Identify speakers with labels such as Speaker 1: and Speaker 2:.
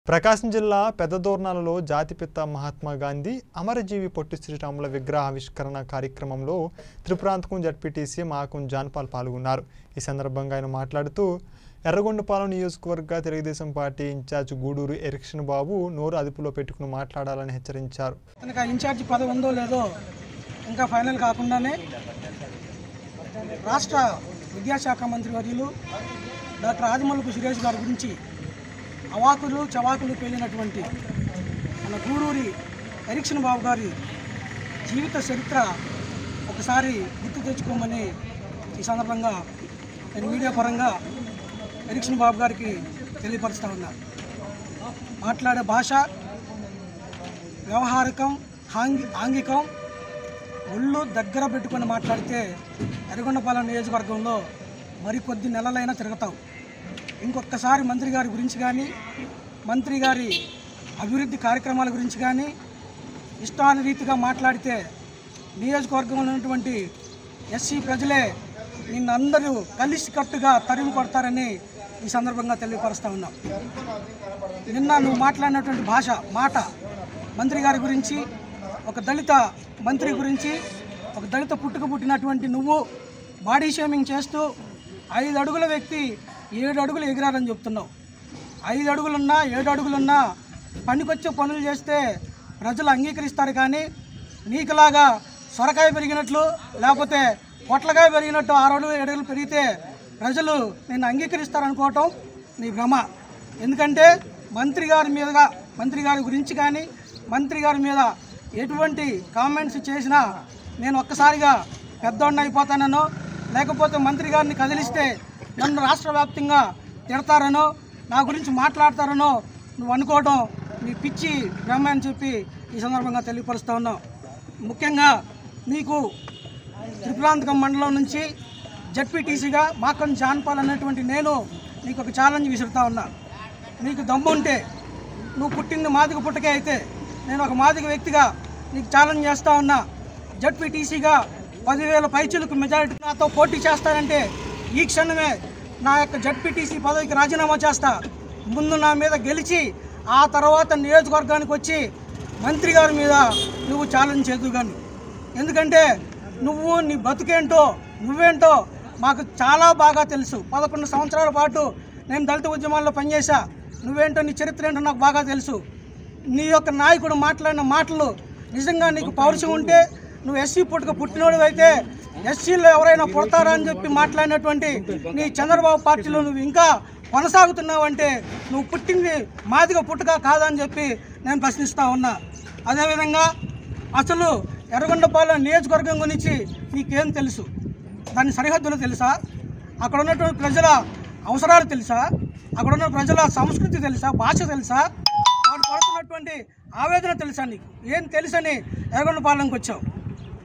Speaker 1: ప్రకాశం జిల్లా పెద్దదోర్నాలలో జాతిపిత మహాత్మా గాంధీ అమరజీవి పొట్టి శ్రీరాముల విగ్రహ ఆవిష్కరణ కార్యక్రమంలో త్రిపురాంతకం జడ్పీటీసీ మాకం జాన్పాల్ పాల్గొన్నారు ఈ సందర్భంగా ఆయన మాట్లాడుతూ ఎర్రగొండపాలెం నియోజకవర్గ తెలుగుదేశం పార్టీ ఇన్ఛార్జ్ గూడూరు ఎరిక్షన్ బాబు నోరు అదుపులో పెట్టుకుని మాట్లాడాలని హెచ్చరించారు
Speaker 2: తనకు ఆ ఇన్ఛార్జ్ పదవి ఉందో లేదో ఇంకా ఫైనల్ కాకుండానే రాష్ట్ర విద్యాశాఖ మంత్రి వర్యులు డాక్టర్ ఆదిమల్లపు సురేష్ గారి గురించి అవాకులు చవాకులు పేలినటువంటి మన గూడూరి ఎరిక్షన్ బాబు గారి జీవిత చరిత్ర ఒకసారి గుర్తు తెచ్చుకోమని ఈ సందర్భంగా నేను మీడియా పరంగా ఎరిక్షన్ బాబు గారికి తెలియపరుస్తా ఉన్నా మాట్లాడే భాష వ్యవహారికం ఆంగి ఆంగికం ఒళ్ళు దగ్గర పెట్టుకొని మాట్లాడితే ఎర్రగొండపాలెం నియోజకవర్గంలో మరికొద్ది నెలలైనా తిరుగుతావు ఇంకొకసారి మంత్రి గారి గురించి కానీ మంత్రి గారి అభివృద్ధి కార్యక్రమాల గురించి కానీ ఇష్టానురీతిగా మాట్లాడితే నియోజకవర్గంలో ఉన్నటువంటి ఎస్సీ ప్రజలే నిన్నందరూ కలిసికట్టుగా తరిమి కొడతారని ఈ సందర్భంగా తెలియపరుస్తా ఉన్నాం నిన్న నువ్వు మాట్లాడినటువంటి భాష మాట మంత్రి గారి గురించి ఒక దళిత మంత్రి గురించి ఒక దళిత పుట్టుక పుట్టినటువంటి నువ్వు బాడీ షేమింగ్ చేస్తూ ఐదు అడుగుల వ్యక్తి ఏడు అడుగులు ఎగిరారని చెప్తున్నావు ఐదు అడుగులున్నా ఏడు అడుగులున్నా పనికొచ్చే పనులు చేస్తే ప్రజలు అంగీకరిస్తారు కానీ నీకులాగా సొరకాయ పెరిగినట్లు లేకపోతే పొట్లకాయ పెరిగినట్టు ఆరు అడుగులు ఏడు అడుగులు పెరిగితే ప్రజలు నేను అంగీకరిస్తారనుకోవటం నీ భ్రమ ఎందుకంటే మంత్రి గారి మీదుగా మంత్రి గారి గురించి కానీ మంత్రి గారి మీద ఎటువంటి కామెంట్స్ చేసినా నేను ఒక్కసారిగా పెద్దోడిని అయిపోతానో లేకపోతే మంత్రి గారిని కదిలిస్తే నన్ను రాష్ట్ర వ్యాప్తంగా తిడతారనో నా గురించి మాట్లాడతారనో నువ్వు అనుకోవడం నీ పిచ్చి భ్రమ అని చెప్పి ఈ సందర్భంగా తెలియపరుస్తా ఉన్నావు ముఖ్యంగా నీకు త్రిపురాంతకం మండలం నుంచి జడ్పీటీసీగా మాకం జాన్పాల్ అనేటువంటి నేను నీకు ఒక ఛాలెంజ్ విసురుతా ఉన్నా నీకు దమ్ము ఉంటే నువ్వు పుట్టింది మాదిగ పుట్టకే అయితే నేను ఒక మాదిగ వ్యక్తిగా నీకు ఛాలెంజ్ చేస్తా ఉన్నా జడ్పీటీసీగా పదివేల పైచులకు మెజారిటీ నాతో పోటీ చేస్తానంటే ఈ క్షణమే నా యొక్క జడ్పీటీసీ పదవికి రాజీనామా చేస్తా ముందు నా మీద గెలిచి ఆ తర్వాత నియోజకవర్గానికి వచ్చి మంత్రి గారి మీద నువ్వు ఛాలెంజ్ చేద్దు కానీ ఎందుకంటే నువ్వు నీ బతుకేంటో నువ్వేంటో మాకు చాలా బాగా తెలుసు పదకొండు సంవత్సరాల పాటు నేను దళిత ఉద్యమాల్లో పనిచేశా నువ్వేంటో నీ చరిత్ర ఏంటో నాకు బాగా తెలుసు నీ యొక్క నాయకుడు మాట్లాడిన మాటలు నిజంగా నీకు పౌరుషం ఉంటే నువ్వు ఎస్సీ పుట్టుక పుట్టినోడు అయితే ఎస్సీలో ఎవరైనా పుడతారా అని చెప్పి మాట్లాడినటువంటి నీ చంద్రబాబు పార్టీలో నువ్వు ఇంకా కొనసాగుతున్నావంటే నువ్వు పుట్టింది మాదిగా పుట్టుక కాదని చెప్పి నేను ప్రశ్నిస్తా ఉన్నా అదేవిధంగా అసలు ఎర్రగొండపాలెం నియోజకవర్గం గురించి నీకేం తెలుసు దాని సరిహద్దులు తెలుసా అక్కడ ఉన్నటువంటి ప్రజల అవసరాలు తెలుసా అక్కడ ఉన్న ప్రజల సంస్కృతి తెలుసా భాష తెలుసా వాడు పడుతున్నటువంటి ఆవేదన తెలుసా నీకు ఏం తెలుసని ఎర్రగొండపాలెంకి వచ్చావు